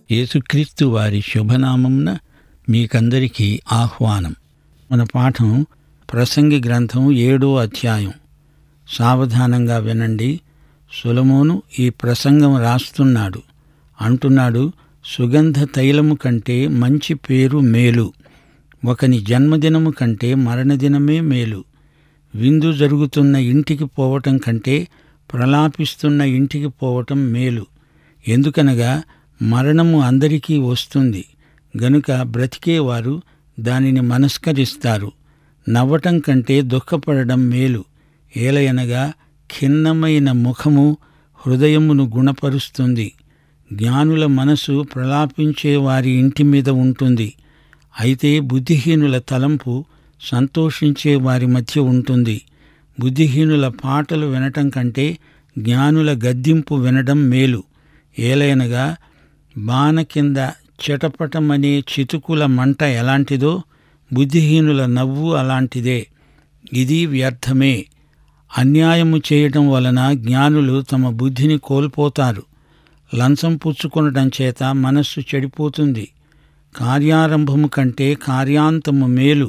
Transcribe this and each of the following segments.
యేసుక్రీస్తు వారి శుభనామంన మీకందరికీ ఆహ్వానం మన పాఠం ప్రసంగి గ్రంథం ఏడో అధ్యాయం సావధానంగా వినండి సులమోను ఈ ప్రసంగం రాస్తున్నాడు అంటున్నాడు సుగంధ తైలము కంటే మంచి పేరు మేలు ఒకని జన్మదినము కంటే మరణదినమే మేలు విందు జరుగుతున్న ఇంటికి పోవటం కంటే ప్రలాపిస్తున్న ఇంటికి పోవటం మేలు ఎందుకనగా మరణము అందరికీ వస్తుంది గనుక బ్రతికేవారు దానిని మనస్కరిస్తారు నవ్వటం కంటే దుఃఖపడడం మేలు ఏలయనగా ఖిన్నమైన ముఖము హృదయమును గుణపరుస్తుంది జ్ఞానుల మనసు ప్రలాపించే వారి ఇంటి మీద ఉంటుంది అయితే బుద్ధిహీనుల తలంపు సంతోషించే వారి మధ్య ఉంటుంది బుద్ధిహీనుల పాటలు వినటం కంటే జ్ఞానుల గద్దింపు వినడం మేలు ఏలైనగా బాణ కింద చిటపటమనే చితుకుల మంట ఎలాంటిదో బుద్ధిహీనుల నవ్వు అలాంటిదే ఇది వ్యర్థమే అన్యాయము చేయటం వలన జ్ఞానులు తమ బుద్ధిని కోల్పోతారు లంచం పుచ్చుకొనటం చేత మనస్సు చెడిపోతుంది కార్యారంభము కంటే కార్యాంతము మేలు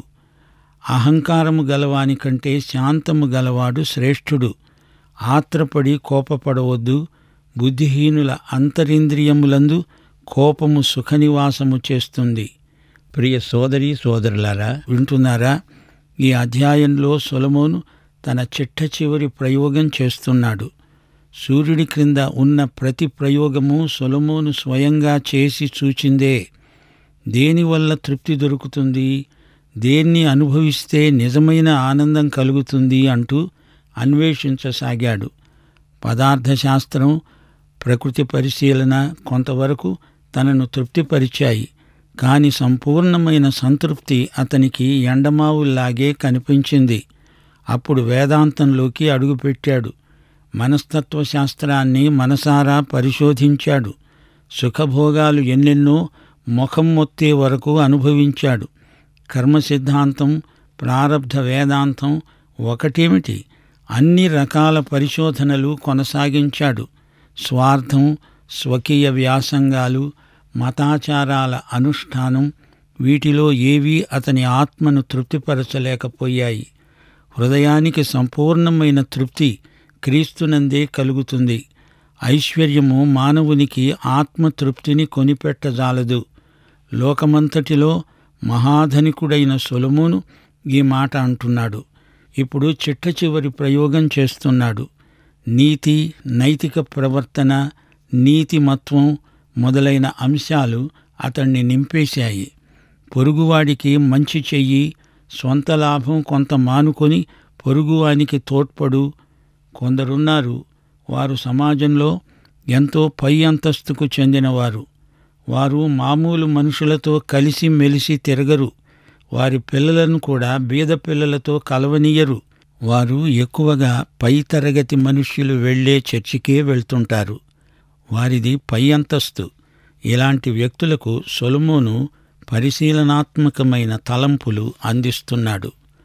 అహంకారము గలవాని కంటే శాంతము గలవాడు శ్రేష్ఠుడు ఆత్రపడి కోపపడవద్దు బుద్ధిహీనుల అంతరింద్రియములందు కోపము సుఖనివాసము చేస్తుంది ప్రియ సోదరి సోదరులారా వింటున్నారా ఈ అధ్యాయంలో సొలమోను తన చిట్ట చివరి ప్రయోగం చేస్తున్నాడు సూర్యుడి క్రింద ఉన్న ప్రతి ప్రయోగము సొలమోను స్వయంగా చేసి చూచిందే దేనివల్ల తృప్తి దొరుకుతుంది దేన్ని అనుభవిస్తే నిజమైన ఆనందం కలుగుతుంది అంటూ అన్వేషించసాగాడు పదార్థశాస్త్రం ప్రకృతి పరిశీలన కొంతవరకు తనను తృప్తిపరిచాయి కాని సంపూర్ణమైన సంతృప్తి అతనికి ఎండమావుల్లాగే కనిపించింది అప్పుడు వేదాంతంలోకి అడుగుపెట్టాడు మనస్తత్వశాస్త్రాన్ని మనసారా పరిశోధించాడు సుఖభోగాలు ఎన్నెన్నో ముఖం మొత్తే వరకు అనుభవించాడు కర్మ సిద్ధాంతం ప్రారబ్ధ వేదాంతం ఒకటేమిటి అన్ని రకాల పరిశోధనలు కొనసాగించాడు స్వార్థం స్వకీయ వ్యాసంగాలు మతాచారాల అనుష్ఠానం వీటిలో ఏవీ అతని ఆత్మను తృప్తిపరచలేకపోయాయి హృదయానికి సంపూర్ణమైన తృప్తి క్రీస్తునందే కలుగుతుంది ఐశ్వర్యము మానవునికి ఆత్మతృప్తిని కొనిపెట్టజాలదు లోకమంతటిలో మహాధనికుడైన సొలమును ఈ మాట అంటున్నాడు ఇప్పుడు చిట్ట చివరి ప్రయోగం చేస్తున్నాడు నీతి నైతిక ప్రవర్తన నీతిమత్వం మొదలైన అంశాలు అతన్ని నింపేశాయి పొరుగువాడికి మంచి చెయ్యి స్వంత లాభం కొంత మానుకొని పొరుగువానికి తోడ్పడు కొందరున్నారు వారు సమాజంలో ఎంతో పై అంతస్తుకు చెందినవారు వారు మామూలు మనుషులతో కలిసి మెలిసి తిరగరు వారి పిల్లలను కూడా బీద పిల్లలతో కలవనీయరు వారు ఎక్కువగా పై తరగతి మనుష్యులు వెళ్లే చర్చికే వెళ్తుంటారు వారిది పై అంతస్తు ఇలాంటి వ్యక్తులకు సొలమోను పరిశీలనాత్మకమైన తలంపులు అందిస్తున్నాడు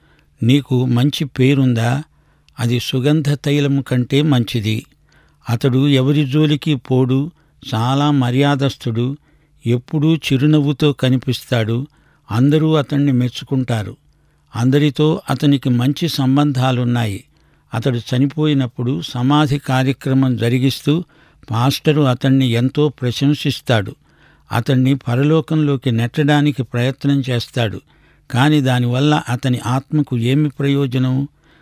నీకు మంచి పేరుందా అది సుగంధ తైలము కంటే మంచిది అతడు ఎవరి జోలికి పోడు చాలా మర్యాదస్థుడు ఎప్పుడూ చిరునవ్వుతో కనిపిస్తాడు అందరూ అతన్ని మెచ్చుకుంటారు అందరితో అతనికి మంచి సంబంధాలున్నాయి అతడు చనిపోయినప్పుడు సమాధి కార్యక్రమం జరిగిస్తూ పాస్టరు అతన్ని ఎంతో ప్రశంసిస్తాడు అతన్ని పరలోకంలోకి నెట్టడానికి ప్రయత్నం చేస్తాడు కాని దానివల్ల అతని ఆత్మకు ఏమి ప్రయోజనం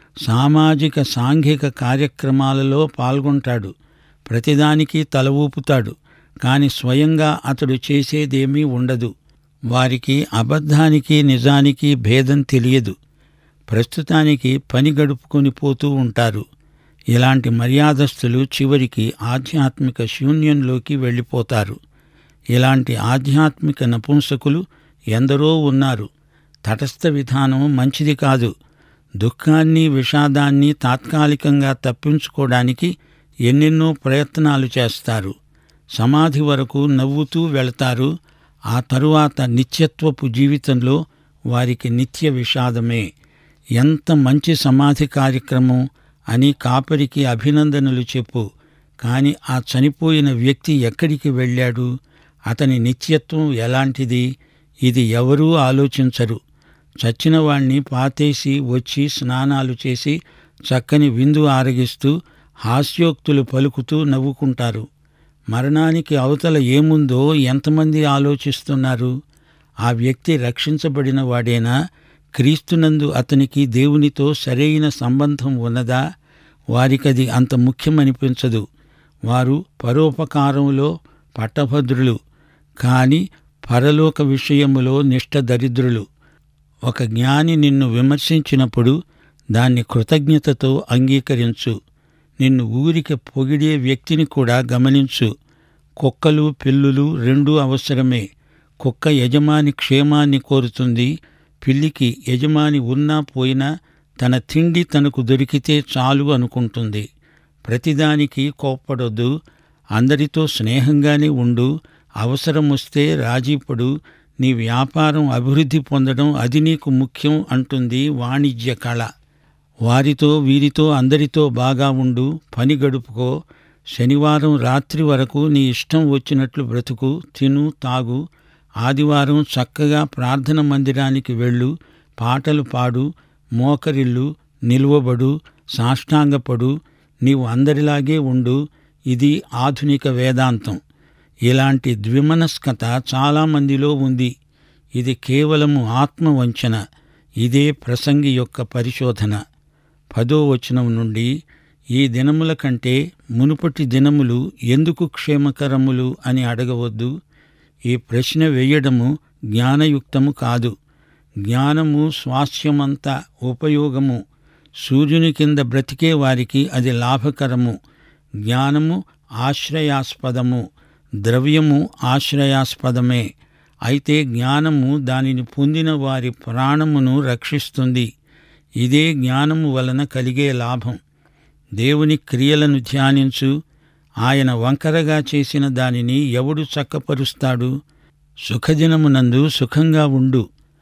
సామాజిక సాంఘిక కార్యక్రమాలలో పాల్గొంటాడు ప్రతిదానికి తల ఊపుతాడు కాని స్వయంగా అతడు చేసేదేమీ ఉండదు వారికి అబద్ధానికి నిజానికి భేదం తెలియదు ప్రస్తుతానికి పని గడుపుకొని పోతూ ఉంటారు ఇలాంటి మర్యాదస్తులు చివరికి ఆధ్యాత్మిక శూన్యంలోకి వెళ్ళిపోతారు ఇలాంటి ఆధ్యాత్మిక నపుంసకులు ఎందరో ఉన్నారు తటస్థ విధానం మంచిది కాదు దుఃఖాన్ని విషాదాన్ని తాత్కాలికంగా తప్పించుకోవడానికి ఎన్నెన్నో ప్రయత్నాలు చేస్తారు సమాధి వరకు నవ్వుతూ వెళతారు ఆ తరువాత నిత్యత్వపు జీవితంలో వారికి నిత్య విషాదమే ఎంత మంచి సమాధి కార్యక్రమం అని కాపరికి అభినందనలు చెప్పు కాని ఆ చనిపోయిన వ్యక్తి ఎక్కడికి వెళ్ళాడు అతని నిత్యత్వం ఎలాంటిది ఇది ఎవరూ ఆలోచించరు చచ్చిన వాణ్ణి పాతేసి వచ్చి స్నానాలు చేసి చక్కని విందు ఆరగిస్తూ హాస్యోక్తులు పలుకుతూ నవ్వుకుంటారు మరణానికి అవతల ఏముందో ఎంతమంది ఆలోచిస్తున్నారు ఆ వ్యక్తి రక్షించబడిన వాడేనా క్రీస్తునందు అతనికి దేవునితో సరైన సంబంధం ఉన్నదా వారికది అంత ముఖ్యమనిపించదు వారు పరోపకారంలో పట్టభద్రులు కాని పరలోక విషయములో నిష్ఠ దరిద్రులు ఒక జ్ఞాని నిన్ను విమర్శించినప్పుడు దాన్ని కృతజ్ఞతతో అంగీకరించు నిన్ను ఊరిక పొగిడే వ్యక్తిని కూడా గమనించు కుక్కలు పిల్లులు రెండూ అవసరమే కుక్క యజమాని క్షేమాన్ని కోరుతుంది పిల్లికి యజమాని ఉన్నా పోయినా తన తిండి తనకు దొరికితే చాలు అనుకుంటుంది ప్రతిదానికి కోప్పడొద్దు అందరితో స్నేహంగానే ఉండు అవసరం వస్తే రాజీపడు నీ వ్యాపారం అభివృద్ధి పొందడం అది నీకు ముఖ్యం అంటుంది వాణిజ్య కళ వారితో వీరితో అందరితో బాగా ఉండు పని గడుపుకో శనివారం రాత్రి వరకు నీ ఇష్టం వచ్చినట్లు బ్రతుకు తిను తాగు ఆదివారం చక్కగా ప్రార్థన మందిరానికి వెళ్ళు పాటలు పాడు మోకరిల్లు నిలువబడు సాష్టాంగపడు నీవు అందరిలాగే ఉండు ఇది ఆధునిక వేదాంతం ఇలాంటి ద్విమనస్కత చాలామందిలో ఉంది ఇది కేవలము ఆత్మవంచన ఇదే ప్రసంగి యొక్క పరిశోధన పదో వచనం నుండి ఈ దినముల కంటే మునుపటి దినములు ఎందుకు క్షేమకరములు అని అడగవద్దు ఈ ప్రశ్న వేయడము జ్ఞానయుక్తము కాదు జ్ఞానము స్వాస్థ్యమంత ఉపయోగము సూర్యుని కింద బ్రతికే వారికి అది లాభకరము జ్ఞానము ఆశ్రయాస్పదము ద్రవ్యము ఆశ్రయాస్పదమే అయితే జ్ఞానము దానిని పొందిన వారి ప్రాణమును రక్షిస్తుంది ఇదే జ్ఞానము వలన కలిగే లాభం దేవుని క్రియలను ధ్యానించు ఆయన వంకరగా చేసిన దానిని ఎవడు చక్కపరుస్తాడు సుఖదినమునందు సుఖంగా ఉండు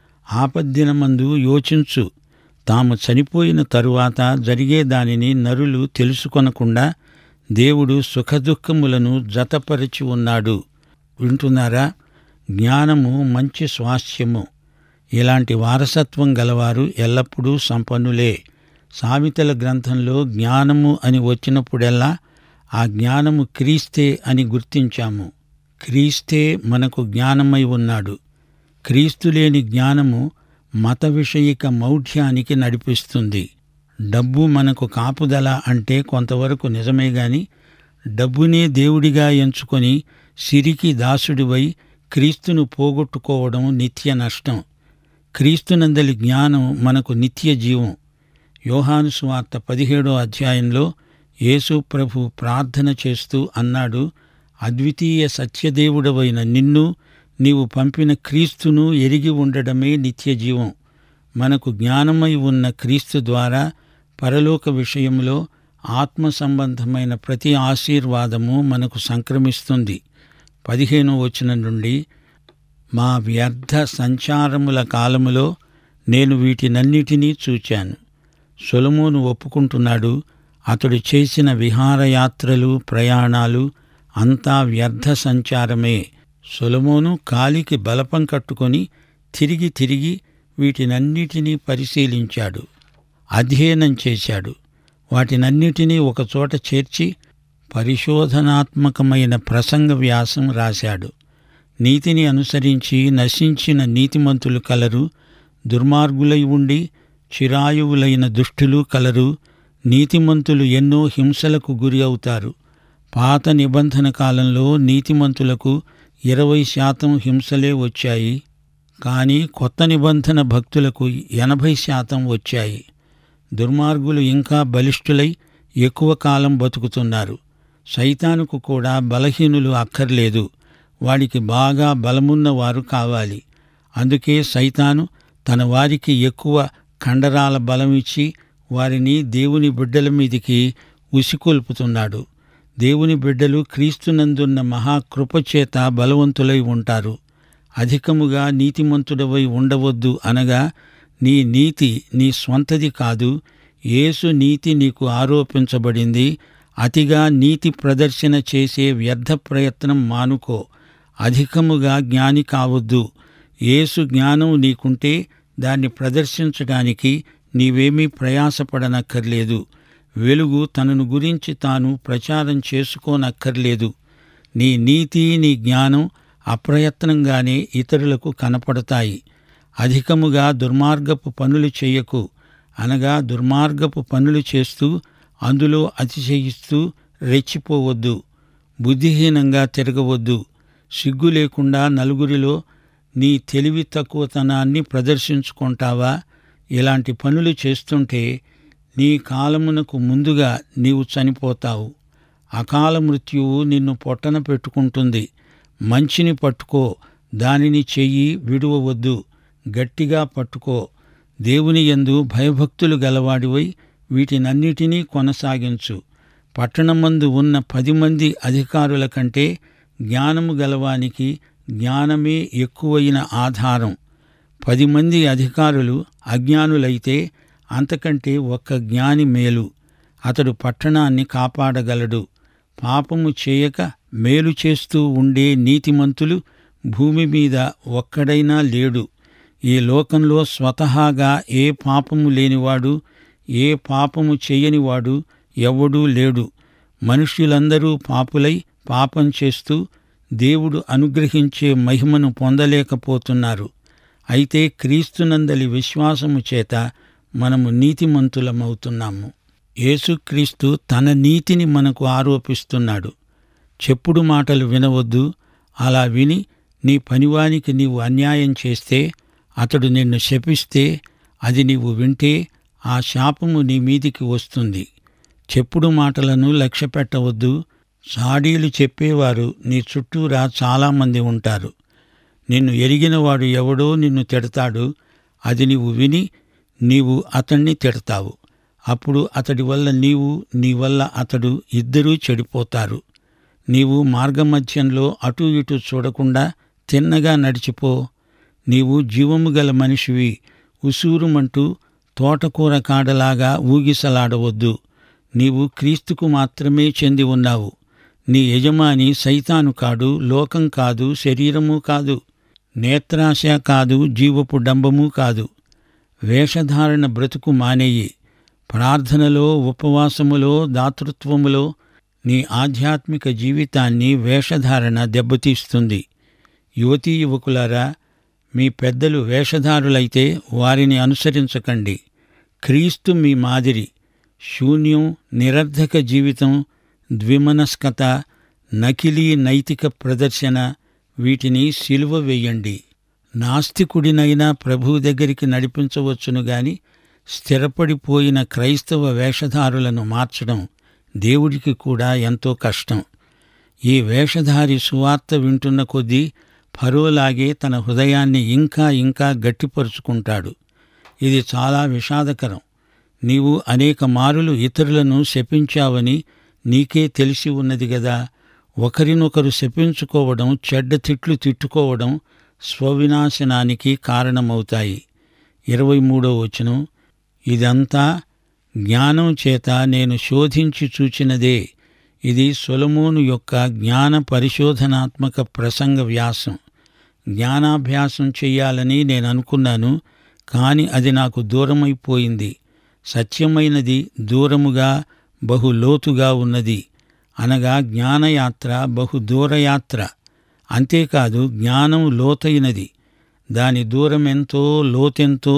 ఆపద్దినమందు యోచించు తాము చనిపోయిన తరువాత జరిగే దానిని నరులు తెలుసుకొనకుండా దేవుడు సుఖదుఖములను జతపరిచి ఉన్నాడు వింటున్నారా జ్ఞానము మంచి స్వాస్థ్యము ఇలాంటి వారసత్వం గలవారు ఎల్లప్పుడూ సంపన్నులే సామెతల గ్రంథంలో జ్ఞానము అని వచ్చినప్పుడెల్లా ఆ జ్ఞానము క్రీస్తే అని గుర్తించాము క్రీస్తే మనకు జ్ఞానమై ఉన్నాడు క్రీస్తు లేని జ్ఞానము మత విషయిక మౌఢ్యానికి నడిపిస్తుంది డబ్బు మనకు కాపుదల అంటే కొంతవరకు నిజమే గాని డబ్బునే దేవుడిగా ఎంచుకొని సిరికి దాసుడివై క్రీస్తును పోగొట్టుకోవడం నిత్య నష్టం క్రీస్తునందలి జ్ఞానం మనకు నిత్య జీవం యోహాను సువార్త పదిహేడో అధ్యాయంలో యేసు ప్రభు ప్రార్థన చేస్తూ అన్నాడు అద్వితీయ సత్యదేవుడవైన నిన్ను నీవు పంపిన క్రీస్తును ఎరిగి ఉండడమే నిత్య జీవం మనకు జ్ఞానమై ఉన్న క్రీస్తు ద్వారా పరలోక విషయంలో ఆత్మ సంబంధమైన ప్రతి ఆశీర్వాదము మనకు సంక్రమిస్తుంది పదిహేనో వచనం నుండి మా వ్యర్థ సంచారముల కాలములో నేను వీటినన్నిటినీ చూచాను సొలమోను ఒప్పుకుంటున్నాడు అతడు చేసిన విహారయాత్రలు ప్రయాణాలు అంతా వ్యర్థ సంచారమే సొలమోను కాలికి బలపం కట్టుకొని తిరిగి తిరిగి వీటినన్నిటినీ పరిశీలించాడు అధ్యయనం చేశాడు వాటినన్నిటినీ ఒకచోట చేర్చి పరిశోధనాత్మకమైన ప్రసంగ వ్యాసం రాశాడు నీతిని అనుసరించి నశించిన నీతిమంతులు కలరు దుర్మార్గులై ఉండి చిరాయువులైన దుష్టులు కలరు నీతిమంతులు ఎన్నో హింసలకు గురి అవుతారు పాత నిబంధన కాలంలో నీతిమంతులకు ఇరవై శాతం హింసలే వచ్చాయి కానీ కొత్త నిబంధన భక్తులకు ఎనభై శాతం వచ్చాయి దుర్మార్గులు ఇంకా బలిష్ఠులై ఎక్కువ కాలం బతుకుతున్నారు సైతానుకు కూడా బలహీనులు అక్కర్లేదు వాడికి బాగా బలమున్న వారు కావాలి అందుకే సైతాను తన వారికి ఎక్కువ కండరాల బలమిచ్చి వారిని దేవుని బిడ్డల మీదికి ఉసికొల్పుతున్నాడు దేవుని బిడ్డలు క్రీస్తునందున్న మహాకృపచేత బలవంతులై ఉంటారు అధికముగా నీతిమంతుడవై ఉండవద్దు అనగా నీ నీతి నీ స్వంతది కాదు యేసు నీతి నీకు ఆరోపించబడింది అతిగా నీతి ప్రదర్శన చేసే వ్యర్థ ప్రయత్నం మానుకో అధికముగా జ్ఞాని కావద్దు యేసు జ్ఞానం నీకుంటే దాన్ని ప్రదర్శించడానికి నీవేమీ ప్రయాసపడనక్కర్లేదు వెలుగు తనను గురించి తాను ప్రచారం చేసుకోనక్కర్లేదు నీ నీతి నీ జ్ఞానం అప్రయత్నంగానే ఇతరులకు కనపడతాయి అధికముగా దుర్మార్గపు పనులు చేయకు అనగా దుర్మార్గపు పనులు చేస్తూ అందులో అతిశయిస్తూ రెచ్చిపోవద్దు బుద్ధిహీనంగా తిరగవద్దు సిగ్గు లేకుండా నలుగురిలో నీ తెలివి తక్కువతనాన్ని ప్రదర్శించుకుంటావా ఇలాంటి పనులు చేస్తుంటే నీ కాలమునకు ముందుగా నీవు చనిపోతావు అకాల మృత్యువు నిన్ను పొట్టన పెట్టుకుంటుంది మంచిని పట్టుకో దానిని చెయ్యి విడువవద్దు గట్టిగా పట్టుకో దేవుని యందు భయభక్తులు గలవాడివై వీటినన్నిటినీ కొనసాగించు పట్టణమందు ఉన్న పది మంది అధికారుల కంటే జ్ఞానము గలవానికి జ్ఞానమే ఎక్కువైన ఆధారం పది మంది అధికారులు అజ్ఞానులైతే అంతకంటే ఒక్క జ్ఞాని మేలు అతడు పట్టణాన్ని కాపాడగలడు పాపము చేయక మేలు చేస్తూ ఉండే నీతిమంతులు భూమి మీద ఒక్కడైనా లేడు ఈ లోకంలో స్వతహాగా ఏ పాపము లేనివాడు ఏ పాపము చేయనివాడు ఎవ్వడూ లేడు మనుష్యులందరూ పాపులై పాపం చేస్తూ దేవుడు అనుగ్రహించే మహిమను పొందలేకపోతున్నారు అయితే క్రీస్తునందలి విశ్వాసము చేత మనము నీతిమంతులమవుతున్నాము యేసుక్రీస్తు తన నీతిని మనకు ఆరోపిస్తున్నాడు చెప్పుడు మాటలు వినవద్దు అలా విని నీ పనివానికి నీవు అన్యాయం చేస్తే అతడు నిన్ను శపిస్తే అది నీవు వింటే ఆ శాపము నీ మీదికి వస్తుంది చెప్పుడు మాటలను లక్ష్యపెట్టవద్దు సాడీలు చెప్పేవారు నీ చుట్టూరా చాలామంది ఉంటారు నిన్ను ఎరిగినవాడు ఎవడో నిన్ను తిడతాడు అది నీవు విని నీవు అతణ్ణి తిడతావు అప్పుడు అతడి వల్ల నీవు నీ వల్ల అతడు ఇద్దరూ చెడిపోతారు నీవు మార్గమధ్యంలో అటూ ఇటూ చూడకుండా తిన్నగా నడిచిపో నీవు జీవము గల మనిషివి ఉసూరుమంటూ తోటకూర కాడలాగా ఊగిసలాడవద్దు నీవు క్రీస్తుకు మాత్రమే చెంది ఉన్నావు నీ యజమాని సైతాను కాడు లోకం కాదు శరీరము కాదు నేత్రాశ కాదు జీవపు డంబము కాదు వేషధారణ బ్రతుకు మానేయి ప్రార్థనలో ఉపవాసములో దాతృత్వములో నీ ఆధ్యాత్మిక జీవితాన్ని వేషధారణ దెబ్బతీస్తుంది యువతీ యువకులారా మీ పెద్దలు వేషధారులైతే వారిని అనుసరించకండి క్రీస్తు మీ మాదిరి శూన్యం నిరర్ధక జీవితం ద్విమనస్కత నకిలీ నైతిక ప్రదర్శన వీటిని సిలువ వేయండి నాస్తికుడినైనా ప్రభువు దగ్గరికి నడిపించవచ్చును గాని స్థిరపడిపోయిన క్రైస్తవ వేషధారులను మార్చడం దేవుడికి కూడా ఎంతో కష్టం ఈ వేషధారి సువార్త వింటున్న కొద్దీ ఫరోలాగే తన హృదయాన్ని ఇంకా ఇంకా గట్టిపరుచుకుంటాడు ఇది చాలా విషాదకరం నీవు అనేక మారులు ఇతరులను శపించావని నీకే తెలిసి ఉన్నది గదా ఒకరినొకరు శపించుకోవడం చెడ్డ తిట్లు తిట్టుకోవడం స్వవినాశనానికి కారణమవుతాయి ఇరవై మూడో వచనం ఇదంతా జ్ఞానం చేత నేను శోధించి చూచినదే ఇది సొలమోను యొక్క జ్ఞాన పరిశోధనాత్మక ప్రసంగ వ్యాసం జ్ఞానాభ్యాసం చెయ్యాలని నేను అనుకున్నాను కాని అది నాకు దూరమైపోయింది సత్యమైనది దూరముగా బహు లోతుగా ఉన్నది అనగా జ్ఞానయాత్ర బహు దూరయాత్ర అంతేకాదు జ్ఞానం లోతైనది దాని దూరమెంతో లోతెంతో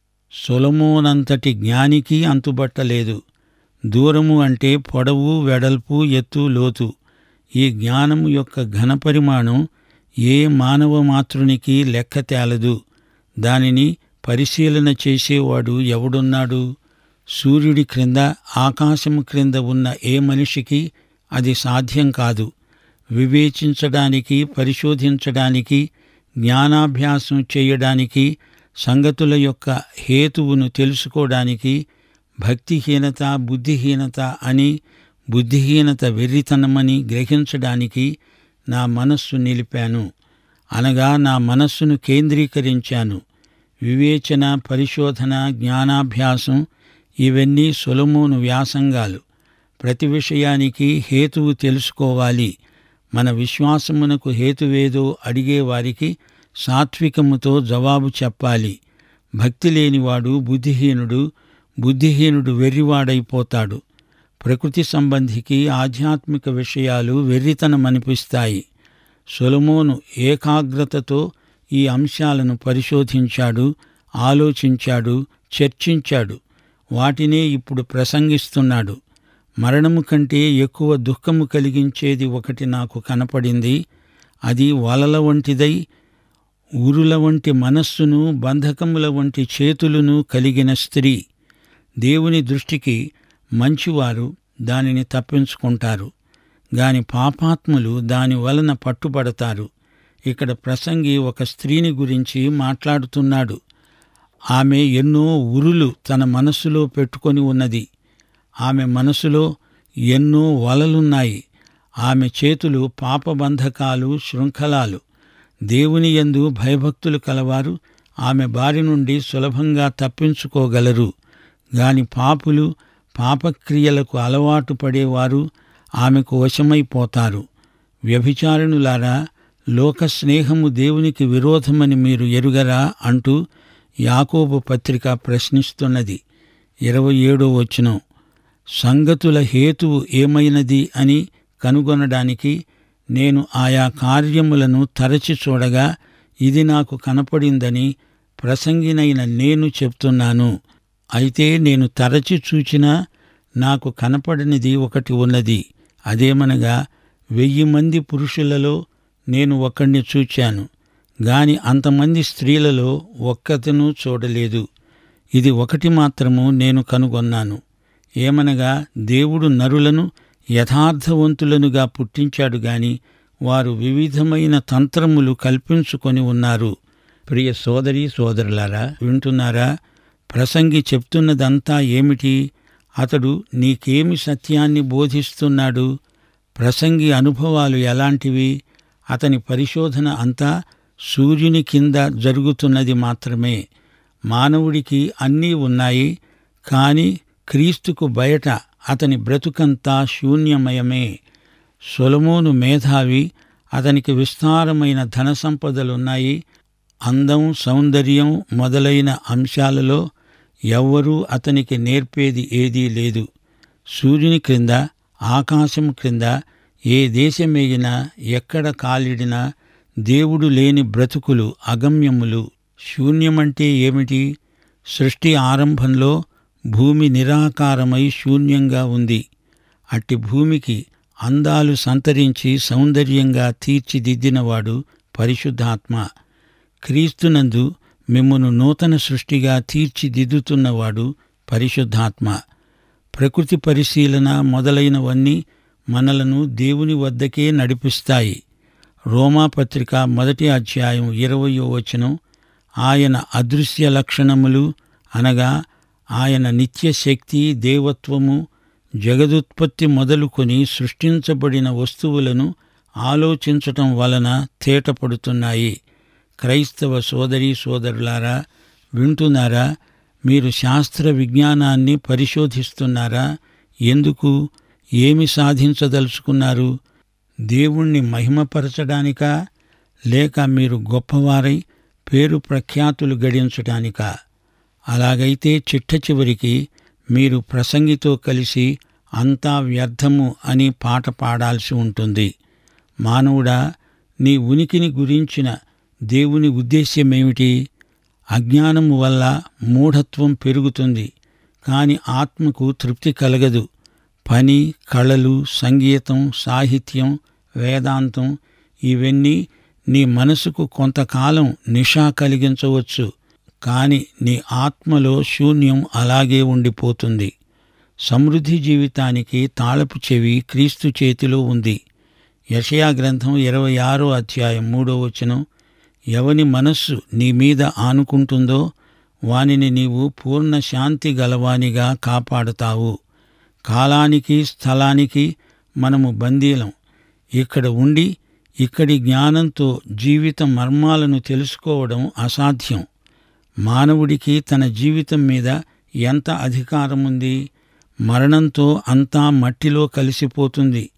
సొలమోనంతటి జ్ఞానికి అంతుబట్టలేదు దూరము అంటే పొడవు వెడల్పు ఎత్తు లోతు ఈ జ్ఞానము యొక్క ఘనపరిమాణం ఏ మానవ మాతృనికి లెక్క తేలదు దానిని పరిశీలన చేసేవాడు ఎవడున్నాడు సూర్యుడి క్రింద ఆకాశము క్రింద ఉన్న ఏ మనిషికి అది సాధ్యం కాదు వివేచించడానికి పరిశోధించడానికి జ్ఞానాభ్యాసం చేయడానికి సంగతుల యొక్క హేతువును తెలుసుకోవడానికి భక్తిహీనత బుద్ధిహీనత అని బుద్ధిహీనత వెర్రితనమని గ్రహించడానికి నా మనస్సు నిలిపాను అనగా నా మనస్సును కేంద్రీకరించాను వివేచన పరిశోధన జ్ఞానాభ్యాసం ఇవన్నీ సొలమోను వ్యాసంగాలు ప్రతి విషయానికి హేతువు తెలుసుకోవాలి మన విశ్వాసమునకు హేతువేదో అడిగేవారికి సాత్వికముతో జవాబు చెప్పాలి భక్తి లేనివాడు బుద్ధిహీనుడు బుద్ధిహీనుడు వెర్రివాడైపోతాడు ప్రకృతి సంబంధికి ఆధ్యాత్మిక విషయాలు వెర్రితనమనిపిస్తాయి సొలమోను ఏకాగ్రతతో ఈ అంశాలను పరిశోధించాడు ఆలోచించాడు చర్చించాడు వాటినే ఇప్పుడు ప్రసంగిస్తున్నాడు మరణము కంటే ఎక్కువ దుఃఖము కలిగించేది ఒకటి నాకు కనపడింది అది వలల వంటిదై ఉరుల వంటి మనస్సును బంధకముల వంటి చేతులను కలిగిన స్త్రీ దేవుని దృష్టికి మంచివారు దానిని తప్పించుకుంటారు గాని పాపాత్ములు దాని వలన పట్టుబడతారు ఇక్కడ ప్రసంగి ఒక స్త్రీని గురించి మాట్లాడుతున్నాడు ఆమె ఎన్నో ఉరులు తన మనస్సులో పెట్టుకొని ఉన్నది ఆమె మనసులో ఎన్నో వలలున్నాయి ఆమె చేతులు పాపబంధకాలు శృంఖలాలు దేవుని యందు భయభక్తులు కలవారు ఆమె బారి నుండి సులభంగా తప్పించుకోగలరు గాని పాపులు పాపక్రియలకు అలవాటు పడేవారు ఆమెకు వశమైపోతారు వ్యభిచారణులారా లోక స్నేహము దేవునికి విరోధమని మీరు ఎరుగరా అంటూ యాకోబు పత్రిక ప్రశ్నిస్తున్నది ఇరవై ఏడో వచనం సంగతుల హేతువు ఏమైనది అని కనుగొనడానికి నేను ఆయా కార్యములను తరచి చూడగా ఇది నాకు కనపడిందని ప్రసంగినైన నేను చెప్తున్నాను అయితే నేను తరచి చూచినా నాకు కనపడనిది ఒకటి ఉన్నది అదేమనగా వెయ్యి మంది పురుషులలో నేను ఒకణ్ణి చూచాను గాని అంతమంది స్త్రీలలో ఒక్కతను చూడలేదు ఇది ఒకటి మాత్రము నేను కనుగొన్నాను ఏమనగా దేవుడు నరులను యథార్థవంతులనుగా పుట్టించాడు గాని వారు వివిధమైన తంత్రములు కల్పించుకొని ఉన్నారు ప్రియ సోదరి సోదరులారా వింటున్నారా ప్రసంగి చెప్తున్నదంతా ఏమిటి అతడు నీకేమి సత్యాన్ని బోధిస్తున్నాడు ప్రసంగి అనుభవాలు ఎలాంటివి అతని పరిశోధన అంతా సూర్యుని కింద జరుగుతున్నది మాత్రమే మానవుడికి అన్నీ ఉన్నాయి కాని క్రీస్తుకు బయట అతని బ్రతుకంతా శూన్యమయమే సొలమోను మేధావి అతనికి విస్తారమైన ధన సంపదలున్నాయి అందం సౌందర్యం మొదలైన అంశాలలో ఎవ్వరూ అతనికి నేర్పేది ఏదీ లేదు సూర్యుని క్రింద ఆకాశం క్రింద ఏ దేశమేగినా ఎక్కడ కాలిడినా దేవుడు లేని బ్రతుకులు అగమ్యములు శూన్యమంటే ఏమిటి సృష్టి ఆరంభంలో భూమి నిరాకారమై శూన్యంగా ఉంది అట్టి భూమికి అందాలు సంతరించి సౌందర్యంగా తీర్చిదిద్దినవాడు పరిశుద్ధాత్మ క్రీస్తునందు మిమ్మును నూతన సృష్టిగా తీర్చిదిద్దుతున్నవాడు పరిశుద్ధాత్మ ప్రకృతి పరిశీలన మొదలైనవన్నీ మనలను దేవుని వద్దకే నడిపిస్తాయి రోమాపత్రిక మొదటి అధ్యాయం ఇరవయో వచనం ఆయన అదృశ్య లక్షణములు అనగా ఆయన నిత్య శక్తి దేవత్వము జగదుత్పత్తి మొదలుకొని సృష్టించబడిన వస్తువులను ఆలోచించటం వలన తేటపడుతున్నాయి క్రైస్తవ సోదరీ సోదరులారా వింటున్నారా మీరు శాస్త్ర విజ్ఞానాన్ని పరిశోధిస్తున్నారా ఎందుకు ఏమి సాధించదలుచుకున్నారు దేవుణ్ణి మహిమపరచడానికా లేక మీరు గొప్పవారై పేరు ప్రఖ్యాతులు గడించటానికా అలాగైతే చిట్ట చివరికి మీరు ప్రసంగితో కలిసి అంతా వ్యర్థము అని పాట పాడాల్సి ఉంటుంది మానవుడా నీ ఉనికిని గురించిన దేవుని ఉద్దేశ్యమేమిటి అజ్ఞానము వల్ల మూఢత్వం పెరుగుతుంది కాని ఆత్మకు తృప్తి కలగదు పని కళలు సంగీతం సాహిత్యం వేదాంతం ఇవన్నీ నీ మనసుకు కొంతకాలం నిషా కలిగించవచ్చు కాని నీ ఆత్మలో శూన్యం అలాగే ఉండిపోతుంది సమృద్ధి జీవితానికి తాళపు చెవి క్రీస్తు చేతిలో ఉంది యషయా గ్రంథం ఇరవై ఆరో అధ్యాయం మూడో వచనం ఎవని మనస్సు నీ మీద ఆనుకుంటుందో వానిని నీవు పూర్ణ శాంతి గలవానిగా కాపాడుతావు కాలానికి స్థలానికి మనము బందీలం ఇక్కడ ఉండి ఇక్కడి జ్ఞానంతో జీవిత మర్మాలను తెలుసుకోవడం అసాధ్యం మానవుడికి తన జీవితం మీద ఎంత అధికారం ఉంది మరణంతో అంతా మట్టిలో కలిసిపోతుంది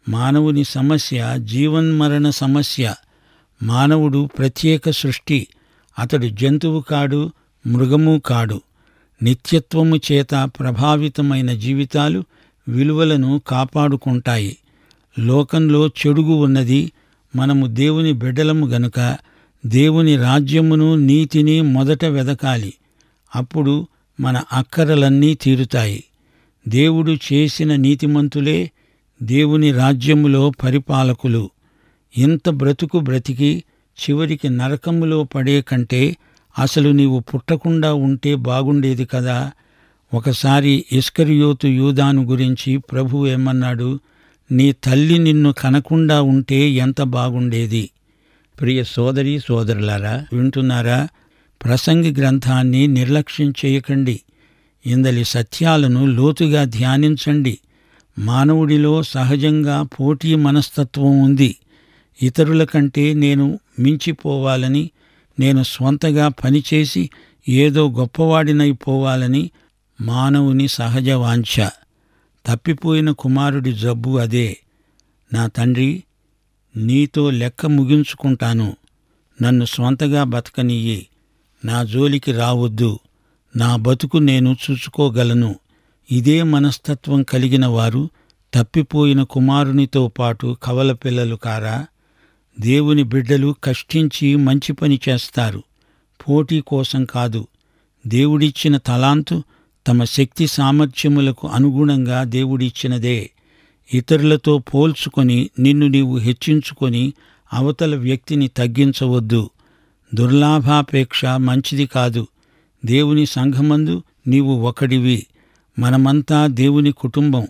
మానవుని సమస్య జీవన్మరణ సమస్య మానవుడు ప్రత్యేక సృష్టి అతడు జంతువు కాడు మృగము కాడు నిత్యత్వము చేత ప్రభావితమైన జీవితాలు విలువలను కాపాడుకుంటాయి లోకంలో చెడుగు ఉన్నది మనము దేవుని బిడ్డలము గనుక దేవుని రాజ్యమును నీతిని మొదట వెదకాలి అప్పుడు మన అక్కరలన్నీ తీరుతాయి దేవుడు చేసిన నీతిమంతులే దేవుని రాజ్యములో పరిపాలకులు ఇంత బ్రతుకు బ్రతికి చివరికి నరకములో పడే కంటే అసలు నీవు పుట్టకుండా ఉంటే బాగుండేది కదా ఒకసారి ఇస్కరియోతు యూదాను గురించి ప్రభు ఏమన్నాడు నీ తల్లి నిన్ను కనకుండా ఉంటే ఎంత బాగుండేది ప్రియ సోదరి సోదరులారా వింటున్నారా ప్రసంగి గ్రంథాన్ని నిర్లక్ష్యం చేయకండి ఇందలి సత్యాలను లోతుగా ధ్యానించండి మానవుడిలో సహజంగా పోటీ మనస్తత్వం ఉంది ఇతరుల కంటే నేను మించిపోవాలని నేను స్వంతగా పనిచేసి ఏదో గొప్పవాడినైపోవాలని మానవుని సహజ వాంఛ తప్పిపోయిన కుమారుడి జబ్బు అదే నా తండ్రి నీతో లెక్క ముగించుకుంటాను నన్ను స్వంతగా బతకనియ్యి నా జోలికి రావద్దు నా బతుకు నేను చూసుకోగలను ఇదే మనస్తత్వం కలిగిన వారు తప్పిపోయిన కుమారునితో పాటు కవల పిల్లలు కారా దేవుని బిడ్డలు కష్టించి మంచి పని చేస్తారు పోటీ కోసం కాదు దేవుడిచ్చిన తలాంతు తమ శక్తి సామర్థ్యములకు అనుగుణంగా దేవుడిచ్చినదే ఇతరులతో పోల్చుకొని నిన్ను నీవు హెచ్చించుకొని అవతల వ్యక్తిని తగ్గించవద్దు దుర్లాభాపేక్ష మంచిది కాదు దేవుని సంఘమందు నీవు ఒకడివి మనమంతా దేవుని కుటుంబం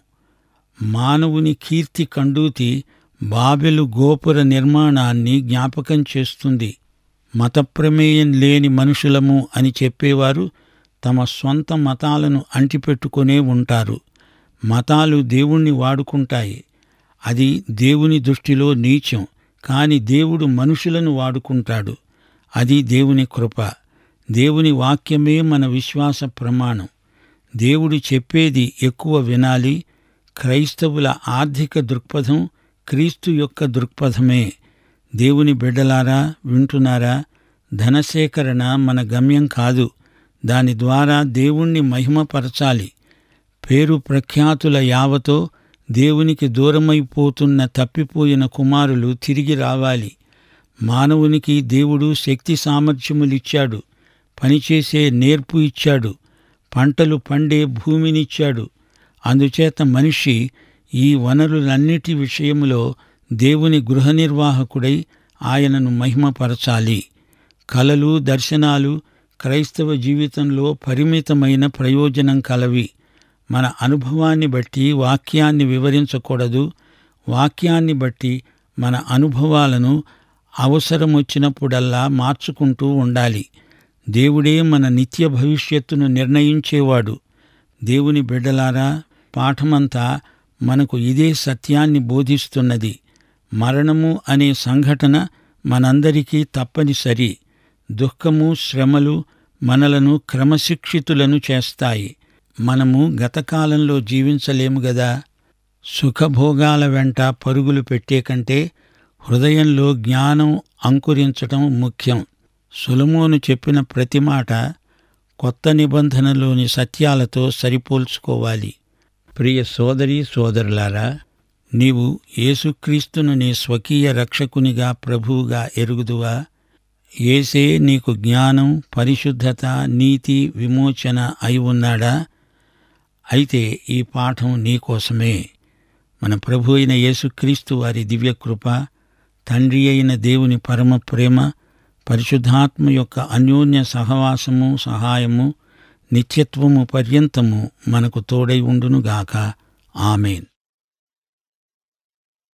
మానవుని కీర్తి కండూతి బాబెలు గోపుర నిర్మాణాన్ని జ్ఞాపకం చేస్తుంది మతప్రమేయం లేని మనుషులము అని చెప్పేవారు తమ స్వంత మతాలను అంటిపెట్టుకునే ఉంటారు మతాలు దేవుణ్ణి వాడుకుంటాయి అది దేవుని దృష్టిలో నీచం కాని దేవుడు మనుషులను వాడుకుంటాడు అది దేవుని కృప దేవుని వాక్యమే మన విశ్వాస ప్రమాణం దేవుడు చెప్పేది ఎక్కువ వినాలి క్రైస్తవుల ఆర్థిక దృక్పథం క్రీస్తు యొక్క దృక్పథమే దేవుని బిడ్డలారా వింటున్నారా ధనసేకరణ మన గమ్యం కాదు దాని ద్వారా దేవుణ్ణి మహిమపరచాలి పేరు ప్రఖ్యాతుల యావతో దేవునికి దూరమైపోతున్న తప్పిపోయిన కుమారులు తిరిగి రావాలి మానవునికి దేవుడు శక్తి సామర్థ్యములిచ్చాడు పనిచేసే నేర్పు ఇచ్చాడు పంటలు పండే భూమినిచ్చాడు అందుచేత మనిషి ఈ వనరులన్నిటి విషయములో దేవుని గృహ నిర్వాహకుడై ఆయనను మహిమపరచాలి కలలు దర్శనాలు క్రైస్తవ జీవితంలో పరిమితమైన ప్రయోజనం కలవి మన అనుభవాన్ని బట్టి వాక్యాన్ని వివరించకూడదు వాక్యాన్ని బట్టి మన అనుభవాలను అవసరమొచ్చినప్పుడల్లా మార్చుకుంటూ ఉండాలి దేవుడే మన నిత్య భవిష్యత్తును నిర్ణయించేవాడు దేవుని బిడ్డలారా పాఠమంతా మనకు ఇదే సత్యాన్ని బోధిస్తున్నది మరణము అనే సంఘటన మనందరికీ తప్పనిసరి దుఃఖము శ్రమలు మనలను క్రమశిక్షితులను చేస్తాయి మనము గతకాలంలో జీవించలేము గదా సుఖభోగాల వెంట పరుగులు పెట్టే కంటే హృదయంలో జ్ఞానం అంకురించటం ముఖ్యం సులమోను చెప్పిన ప్రతి మాట కొత్త నిబంధనలోని సత్యాలతో సరిపోల్చుకోవాలి ప్రియ సోదరి సోదరులారా నీవు యేసుక్రీస్తును నీ స్వకీయ రక్షకునిగా ప్రభువుగా ఎరుగుదువా ఏసే నీకు జ్ఞానం పరిశుద్ధత నీతి విమోచన అయి ఉన్నాడా అయితే ఈ పాఠం నీకోసమే మన ప్రభు అయిన యేసుక్రీస్తు వారి దివ్యకృప తండ్రి అయిన దేవుని పరమ ప్రేమ పరిశుద్ధాత్మ యొక్క అన్యోన్య సహవాసము సహాయము నిత్యత్వము పర్యంతము మనకు తోడై ఉండునుగాక ఆమెన్